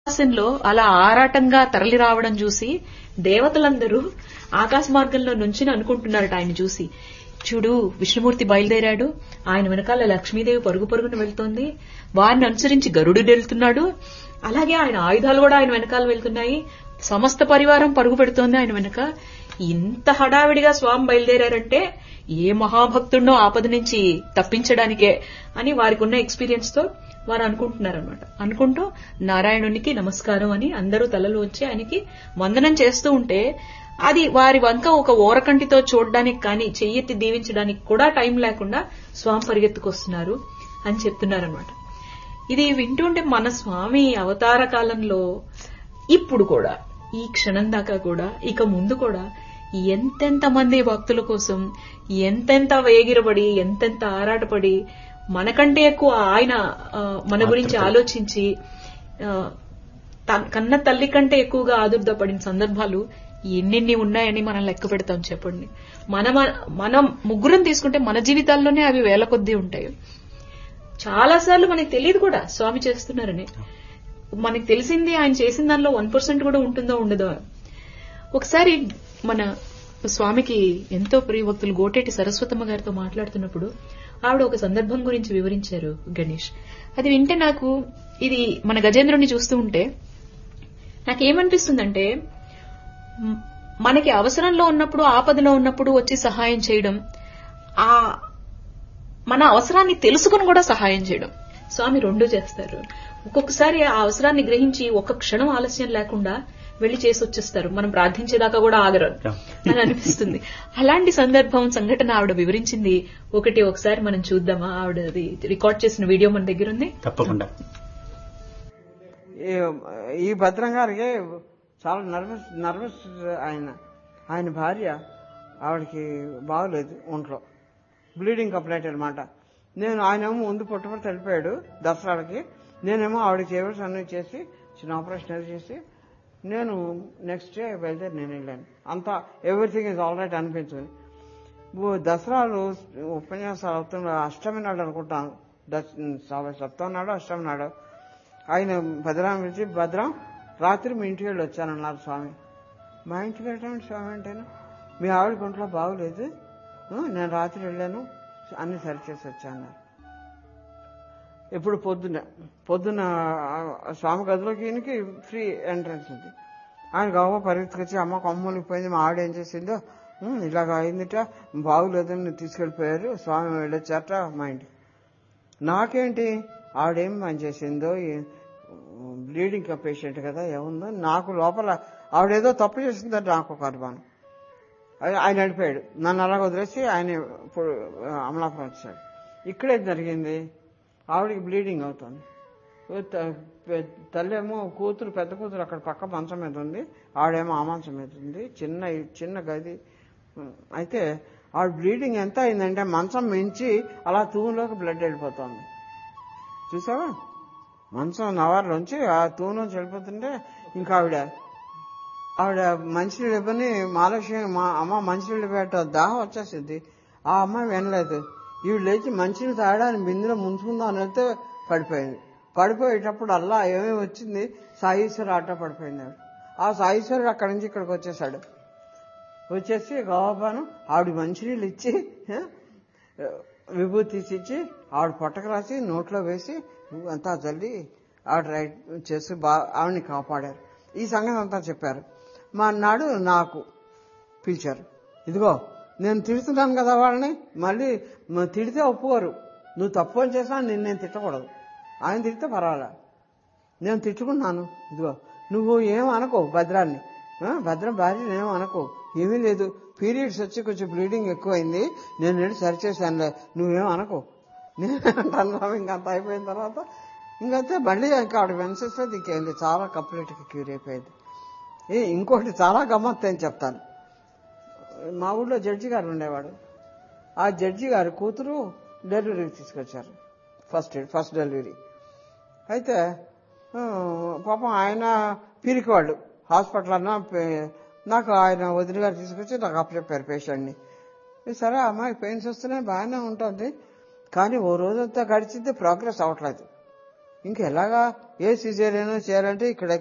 ఆకాశంలో అలా ఆరాటంగా తరలి రావడం చూసి దేవతలందరూ ఆకాశ మార్గంలో నుంచి అనుకుంటున్నారట ఆయన చూసి చూడు విష్ణుమూర్తి బయలుదేరాడు ఆయన వెనకాల లక్ష్మీదేవి పరుగు పరుగున వెళ్తోంది వారిని అనుసరించి గరుడు వెళ్తున్నాడు అలాగే ఆయన ఆయుధాలు కూడా ఆయన వెనకాల వెళ్తున్నాయి సమస్త పరివారం పరుగు పెడుతోంది ఆయన వెనక ఇంత హడావిడిగా స్వామి బయలుదేరారంటే ఏ మహాభక్తుడినో ఆపద నుంచి తప్పించడానికే అని వారికి ఉన్న ఎక్స్పీరియన్స్ తో వారు అనుకుంటున్నారనమాట అనుకుంటూ నారాయణునికి నమస్కారం అని అందరూ తలలు వచ్చి ఆయనకి వందనం చేస్తూ ఉంటే అది వారి వంక ఒక ఓరకంటితో చూడడానికి కానీ చెయ్యెత్తి దీవించడానికి కూడా టైం లేకుండా స్వామి పరిగెత్తుకొస్తున్నారు అని చెప్తున్నారనమాట ఇది వింటుంటే మన స్వామి అవతార కాలంలో ఇప్పుడు కూడా ఈ క్షణం దాకా కూడా ఇక ముందు కూడా ఎంతెంత మంది భక్తుల కోసం ఎంతెంత వేగిరబడి ఎంతెంత ఆరాటపడి మనకంటే ఎక్కువ ఆయన ఆ, మన గురించి ఆలోచించి ఆ, తన్- కన్న తల్లి కంటే ఎక్కువగా ఆదుర్దపడిన సందర్భాలు ఎన్నెన్ని ఉన్నాయని మనం లెక్క పెడతాం చెప్పండి మన మనం ముగ్గురం తీసుకుంటే మన జీవితాల్లోనే అవి వేల కొద్దీ ఉంటాయి చాలా సార్లు మనకి తెలియదు కూడా స్వామి చేస్తున్నారని మనకి తెలిసింది ఆయన చేసిన దానిలో వన్ పర్సెంట్ కూడా ఉంటుందో ఉండదో ఒకసారి మన స్వామికి ఎంతో ప్రియభక్తులు గోటేటి సరస్వతమ్మ గారితో మాట్లాడుతున్నప్పుడు ఆవిడ ఒక సందర్భం గురించి వివరించారు గణేష్ అది వింటే నాకు ఇది మన గజేంద్రుని చూస్తూ ఉంటే నాకేమనిపిస్తుందంటే మ్, మనకి అవసరంలో ఉన్నప్పుడు ఆపదలో ఉన్నప్పుడు వచ్చి సహాయం చేయడం ఆ మన అవసరాన్ని తెలుసుకుని కూడా సహాయం చేయడం స్వామి రెండు చేస్తారు ఒక్కొక్కసారి ఆ అవసరాన్ని గ్రహించి ఒక్క క్షణం ఆలస్యం లేకుండా వెళ్లి చేసి వచ్చేస్తారు మనం ప్రార్థించేదాకా కూడా ఆగరు అని అనిపిస్తుంది అలాంటి సందర్భం సంఘటన ఆవిడ వివరించింది ఒకటి ఒకసారి మనం చూద్దామా ఆవిడ రికార్డ్ చేసిన వీడియో మన దగ్గర ఉంది తప్పకుండా ఈ- ఈ భద్రం గారికి చాలా నర్వస్ నర్వస్ ఆయన ఆయన భార్య ఆవిడకి బాగలేదు ఒంట్లో బ్లీడింగ్ కంప్లైంట్ అనమాట నేను ఆయనేమో ముందు పుట్టపడి వెళ్ళిపోయాడు దసరాలకి నేనేమో ఆవిడకి చేయవలసి అన్నీ చేసి చిన్న ఆపరేషన్ అది చేసి నేను నెక్స్ట్ డే బయలుదేరి నేను వెళ్ళాను అంతా ఎవ్రీథింగ్ ఇస్ ఆల్ రైట్ అనిపించింది ఓ దసరాలు ఉపన్యాసాలు అవుతున్న అష్టమి నాడు అనుకుంటాను దశ సప్తమి నాడు అష్టమి నాడు ఆయన భద్రం పిలిచి భద్రం రాత్రి మీ ఇంటికి వెళ్ళి వచ్చానన్నారు స్వామి మా ఇంటికి వెళ్ళటం స్వామి అంటేను మీ ఆవిడ ఒంట్లో బాగులేదు ఆ, నేను రాత్రి వెళ్ళాను అన్ని సరిచేసి వచ్చాను ఇప్పుడు పొద్దున పొద్దున ఆ, స్వామి గదిలోకి ఈయనకి ఫ్రీ ఎంట్రన్స్ ఉంది ఆయన గవ్వ పరిగెత్తుకొచ్చి అమ్మ కొమ్మలిపోయింది మా ఆవిడ ఏం చేసిందో "ఉమ్, ఇలాగ అయిందిట బాగులేదని తీసుకెళ్లిపోయారు స్వామి వెళ్ళొచ్చారట మా ఇంటికి నాకేంటి ఆవిడేం పని చేసిందో ఏ- బ్లీడింగ్ పేషెంట్ కదా ఏముందో నాకు లోపల ఆవిడేదో తప్పు చేసిందని నాకు ఒక అనుమానం ఆయన ఆయన నడిపాడు నన్ను అలా వదిలేసి ఆయన ఇప్పుడు అమలాపురం వచ్చాడు ఇక్కడే జరిగింది ఆవిడకి బ్లీడింగ్ అవుతుంది త- పె- తల్లేమో కూతురు పెద్ద కూతురు అక్కడ పక్క మంచం మీద ఉంది ఆవిడేమో ఆ మంచం మీద ఉంది చిన్న చిన్న గది అయితే ఆవిడ బ్లీడింగ్ ఎంత అయిందంటే మంచం మించి అలా తూములోకి బ్లడ్ వెళ్ళిపోతుంది చూసావా మంచం నవారులోంచి ఆ తూనులోంచి వెళ్ళిపోతుంటే ఇంకా ఆవిడ ఆవిడ మంచినీళ్ళు ఇవ్వని మాలక్ష్మి మా అమ్మ మంచినీళ్ళు పెట్ట దాహం వచ్చేసింది ఆ అమ్మాయి వినలేదు ఈవిడ లేచి మంచినీళ్ళు తాగడానికి బిందులో ముంచుకుందాం అని వెళ్తే పడిపోయింది పడిపోయేటప్పుడు అల్లా ఏమేమి వచ్చింది సాయిశ్వరు ఆట పడిపోయింది ఆవిడ ఆ సాయిశ్వరుడు అక్కడి నుంచి ఇక్కడికి వచ్చేసాడు వచ్చేసి గోపాను ఆవిడ మంచినీళ్ళు ఇచ్చి ఆ, విభూతి తీసి ఇచ్చి ఆవిడ పొట్టకు రాసి నోట్లో వేసి అంతా చల్లి ఆవిడ రైట్ చేసి బా ఆవిడని కాపాడారు ఈ సంగతి అంతా చెప్పారు మా నాడు నాకు పిలిచారు ఇదిగో నేను తిడుతున్నాను కదా వాళ్ళని మళ్ళీ మ- తిడితే ఒప్పుకోరు నువ్వు తప్పు అని చేసినా నేను నేను తిట్టకూడదు ఆయన తిడితే పర్వాలే నేను తిట్టుకున్నాను ఇదిగో నువ్వు ఏం అనుకో భద్రాన్ని ఆ, భద్రం భార్య ఏం అనుకో ఏమీ లేదు పీరియడ్స్ వచ్చి కొంచెం బ్లీడింగ్ ఎక్కువైంది నేను వెళ్ళి సరిచేశానులే నువ్వేం అనుకో నేను అంటాను స్వామి ఇంకంత అయిపోయిన తర్వాత ఇంకంతే మళ్ళీ ఇంకా ఆవిడ వెన్సెస్లో ఇంకేంది చాలా కంప్లీట్గా క్యూర్ అయిపోయింది ఏ ఇంకోటి చాలా గమ్మత్తు అని చెప్తాను మా ఊళ్ళో జడ్జి గారు ఉండేవాడు ఆ జడ్జి గారు కూతురు డెలివరీకి తీసుకొచ్చారు ఫస్ట్ ఫస్ట్ డెలివరీ అయితే ఆ, పాపం ఆయన పిరికివాళ్ళు హాస్పిటల్ అన్న పే- నాకు ఆయన వదిన గారు తీసుకొచ్చి నాకు అప్పచెప్పారు పేషెంట్ని ఏ సరే అమ్మాయి పెయిన్స్ వస్తున్నాయి బాగానే ఉంటుంది కానీ ఓ రోజంతా గడిచింది ప్రోగ్రెస్ అవ్వట్లేదు ఇంకెలాగా ఏ సిజేరియన్ చేయాలంటే ఇక్కడ